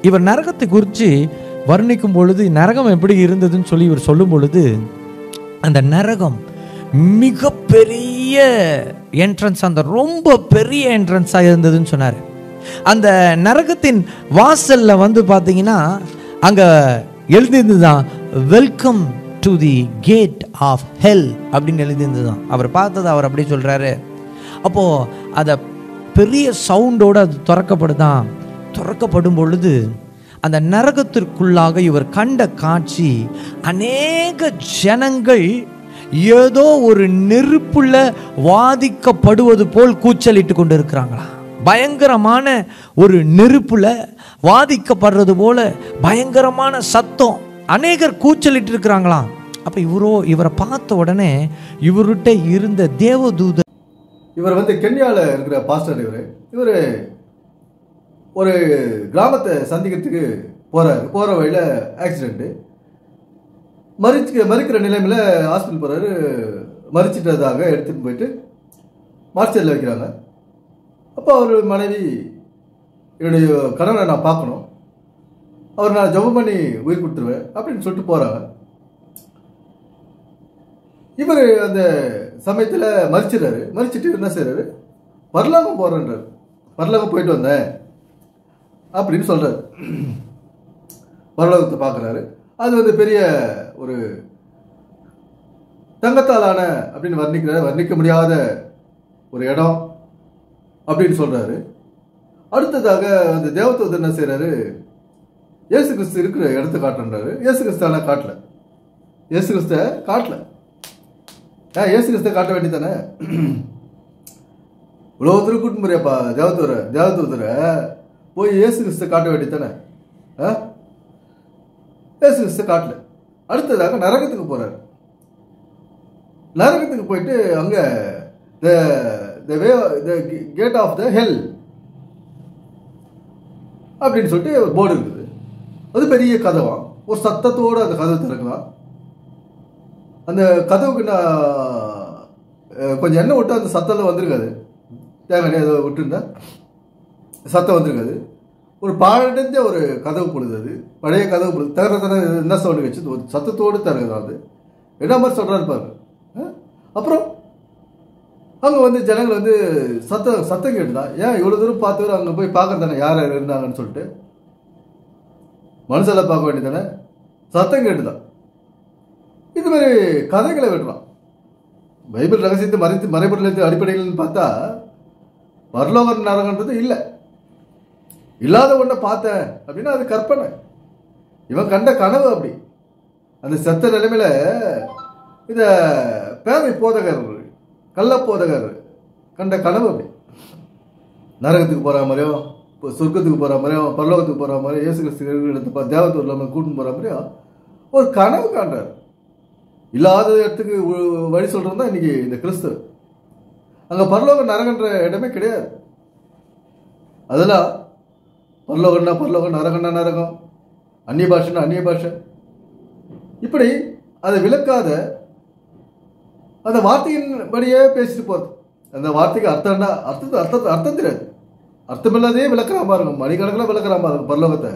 இவர் நரகத்தை குறித்து வர்ணிக்கும் பொழுது நரகம் எப்படி இருந்ததுன்னு சொல்லி இவர் சொல்லும் பொழுது அந்த நரகம் மிகப்பெரிய என்ட்ரன்ஸ் அந்த ரொம்ப பெரிய என்ட்ரன்ஸாக இருந்ததுன்னு சொன்னார் அந்த நரகத்தின் வாசல்ல வந்து பார்த்தீங்கன்னா அங்கே எழுதியிருந்துதான் welcome to the gate of hell அப்படின்னு எழுதியிருந்துதான் அவர் பார்த்தது அவர் அப்படியே சொல்கிறாரு அப்போது அதை பெரிய சவுண்டோடு அது திறக்கப்படுதான் திறக்கப்படும் பொழுது அந்த நரகத்திற்குள்ளாக இவர் கண்ட காட்சி அநேக ஜனங்கள் ஏதோ ஒரு நெருப்புல வாதிக்கப்படுவது போல் கூச்சலிட்டு கொண்டு இருக்கிறாங்களா பயங்கரமான ஒரு நெருப்புல வாதிக்கப்படுறது போல பயங்கரமான சத்தம் அநேகர் கூச்சலிட்டு இருக்கிறாங்களாம் அப்ப இவரோ இவரை பார்த்த உடனே இவர்கிட்ட இருந்த தேவதூத இவர் வந்து கென்யாவில் இருக்கிற பாஸ்டர் இவர் இவர் ஒரு கிராமத்தை சந்திக்கிறதுக்கு போகிறாரு போகிற வழியில் ஆக்சிடெண்ட்டு மறிச்சு மறிக்கிற நிலைமையில் ஹாஸ்பிட்டல் போகிறாரு மறிச்சிட்டதாக எடுத்துகிட்டு போயிட்டு மார்ச்சரில் வைக்கிறாங்க அப்போ அவர் மனைவி என்னுடைய கணவனை நான் பார்க்கணும் அவர் நான் ஜெபம் பண்ணி உயிர் கொடுத்துருவேன் அப்படின்னு சொல்லிட்டு போகிறாங்க இவர் அந்த சமயத்தில் மறிச்சிடுறாரு மறிச்சிட்டு என்ன செய்றாரு பரலோகம் போகிறேன்றார் பரலோகம் போயிட்டு வந்தேன் அப்படின்னு சொல்கிறார் பரலோகத்தை பார்க்குறாரு அது வந்து பெரிய ஒரு தங்கத்தாலான அப்படின்னு வர்ணிக்கிற வர்ணிக்க முடியாத ஒரு இடம் அப்படின்னு சொல்கிறாரு அடுத்ததாக அந்த தேவதூதர் என்ன செய்கிறாரு இயேசு கிறிஸ்து இருக்கிற இடத்த காட்டுன்றாரு இயேசு கிறிஸ்து ஆனால் காட்டல இயேசு கிறிஸ்த காட்டல ஏன் இயேசு கிறிஸ்த காட்ட வேண்டியதானே இவ்வளோ தூரம் கூட்டு முறையாப்பா தேவதூர தேவதூதரை போய் இயேசு கிறிஸ்த காட்ட வேண்டியதானே ஆ இயேசு கிறிஸ்த காட்டல அடுத்ததாக நரகத்துக்கு போறாரு நரகத்துக்கு போயிட்டு அங்க த த வே த கேட் ஆஃப் த ஹெல் அப்படின்னு சொல்லிட்டு ஒரு போர்டு இருக்குது அது பெரிய கதவா ஒரு சத்தத்தோடு அந்த கதவை திறக்கலாம் அந்த கதவுக்கு நான் அஹ், கொஞ்சம் எண்ணெய் விட்டு அந்த சத்தம் வந்திருக்காது தேங்காய் எண்ணெய் ஏதோ விட்டுருந்தா சத்தம் வந்திருக்காது ஒரு பாழடைஞ்ச ஒரு கதவு பொழுது அது பழைய கதவு பொழுது தகர தர என்ன சவுண்டு வச்சு ஒரு சத்தத்தோடு தருகிறது அது என்ன மாதிரி சொல்கிறாரு பாருங்க அஹ்? அப்புறம் அங்கே வந்து ஜனங்கள் வந்து சத்தம் சத்தம் கேட்டுதான் ஏன் இவ்வளோ தூரம் பார்த்து அங்கே போய் பார்க்கறதானே யார் யார் இருந்தாங்கன்னு சொல்லிட்டு மனுஷெல்லாம் பார்க்க வேண்டியதானே சத்தம் கேட்டுதான் இது மாதிரி கதைகளை விடலாம் பைபிள் ரகசியத்தை மறைத்து மறைபொருள் அடிப்படைகள்னு பார்த்தா பரலோக நரகன்றது இல்லை இல்லாத ஒன்றை பார்த்தேன் அப்படின்னா அது கற்பனை இவன் கண்ட கனவு அப்படி அந்த செத்த நிலைமையில இந்த பேதை போதகர் கள்ள போதகர் கண்ட கனவு அப்படி நரகத்துக்கு போற மாதிரியும் இப்போ சொர்க்கத்துக்கு போற மாதிரியும் பரலோகத்துக்கு போற மாதிரியும் இயேசு கிறிஸ்து இருக்கிற இடத்துக்கு பா- தேவத்தூர் இல்லாமல் கூட்டின்னு போற மாதிரியும் ஒரு கனவு காண்றாரு இல்லாத இடத்துக்கு ஒ- வழி சொல்றது தான் இன்னைக்கு இந்த கிறிஸ்து அங்க பரலோக நரகன்ற இடமே கிடையாது அதெல்லாம் பரலோகம்னா பரலோகம் நரகம்னா நரகம் அந்நிய பாஷைன்னா அந்நிய பாஷை இப்படி அதை விளக்காத அந்த வார்த்தையின் படியே பேசிட்டு போறது அந்த வார்த்தைக்கு அர்த்தம்னா அர்த்தத்தை அர்த்தத்தை அர்த்தம் தெரியாது அர்த்தமில்லாதே விளக்குறாம இருக்கும் மணிக்கணக்கில் விளக்குறாம இருக்கும் பரலோகத்தை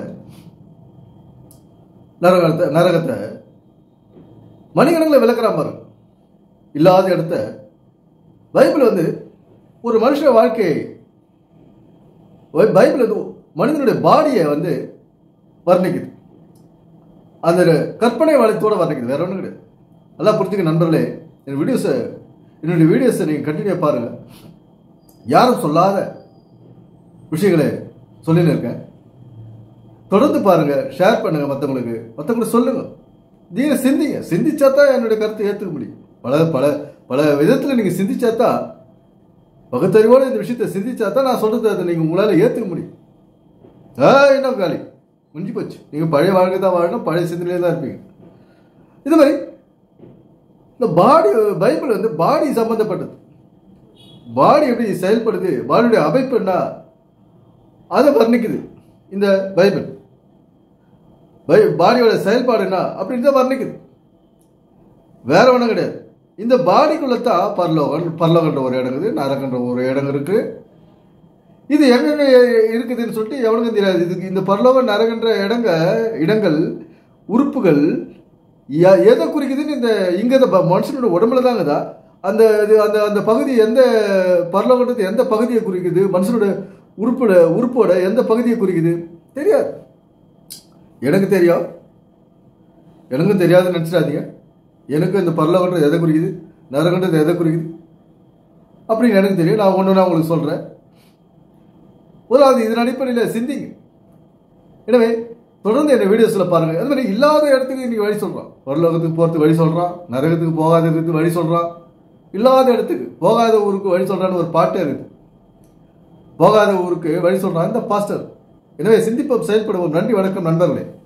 நரகத்தை நரகத்தை மணிக்கணக்கில் விளக்குறாம இருக்கும் இல்லாத இடத்த பைபிள் வந்து ஒரு மனுஷ வாழ்க்கையை பை- பைபிள் வந்து மனிதனுடைய பாடியை வந்து வர்ணிக்குது அந்த கற்பனை வளத்தோட வர்ணிக்குது வேற ஒன்றும் கிடையாது நல்லா புரிஞ்சுக்க நண்பர்களே என் வீடியோஸை என்னுடைய வீடியோஸை நீங்கள் கண்டினியூ பாருங்க யாரும் சொல்லாத விஷயங்களை சொல்லின்னு இருக்கேன் தொடர்ந்து பாருங்க ஷேர் பண்ணுங்க மற்றவங்களுக்கு மற்றவங்களுக்கு சொல்லுங்க நீங்க சிந்திங்க சிந்திச்சா தான் என்னுடைய கருத்தை ஏற்றுக்க முடியும் பல பல பல விதத்தில் நீங்க சிந்திச்சா தான் பகுத்தறிவோட இந்த விஷயத்தை சிந்திச்சா தான் நான் சொல்றது அதை நீங்க உங்களால ஏற்றுக்க முடியும் ஆ என்ன காலி முடிஞ்சு போச்சு நீங்க பழைய வாழ்க்கை தான் வாழணும் பழைய சிந்தனையிலே தான் இருப்பீங்க இது மாதிரி இந்த பாடி பைபிள் வந்து பாடி சம்பந்தப்பட்டது பாடி எப்படி செயல்படுது பாடியுடைய அமைப்பு என்ன அதை வர்ணிக்குது இந்த பைபிள் பை பாடியோட செயல்பாடு என்ன அப்படின்னு தான் வர்ணிக்குது வேற ஒன்றும் கிடையாது இந்த பாடிக்குள்ள தான் பரலோகம் பரலோகன்ற ஒரு இடம் இருக்குது நரகன்ற ஒரு இடம் இருக்கு இது எங்கெங்க இருக்குதுன்னு சொல்லிட்டு எவனுக்கும் தெரியாது இதுக்கு இந்த பரலோக நரகன்ற இடங்க இடங்கள் உறுப்புகள் எ- எதை குறிக்குதுன்னு இந்த இங்க இந்த ப- மனுஷனோட உடம்புல தாங்கதா அந்த இது அந்த அந்த பகுதி எந்த பரலோகத்து எந்த பகுதியை குறிக்குது மனுஷனோட உறுப்போட உறுப்போட எந்த பகுதியை குறிக்குது தெரியாது எனக்கு தெரியும் எனக்கும் தெரியாதுன்னு நினச்சிடாதீங்க எனக்கு இந்த பரலோகன்றது எதை குறிக்குது நரகன்றது எதை குறிக்குது அப்படின்னு எனக்கு தெரியும் நான் ஒன்று நான் உங்களுக்கு சொல்கிறேன் முதலாவது இதன் அடிப்படையில் சிந்திங்க எனவே தொடர்ந்து என்ன வீடியோஸில் பாருங்கள் அது மாதிரி இல்லாத இடத்துக்கு இன்னைக்கு வழி சொல்கிறான் பரலோகத்துக்கு போகிறதுக்கு வழி சொல்கிறான் நரகத்துக்கு போகாத இருக்கிறதுக்கு வழி சொல்கிறான் இல்லாத இடத்துக்கு போகாத ஊருக்கு வழி சொல்கிறான்னு ஒரு பாட்டே இருக்குது போகாத ஊருக்கு வழி சொல்கிறான் இந்த பாஸ்டர் எனவே சிந்திப்போம் செயல்படுவோம் நன்றி வணக்கம் நண்பர்களே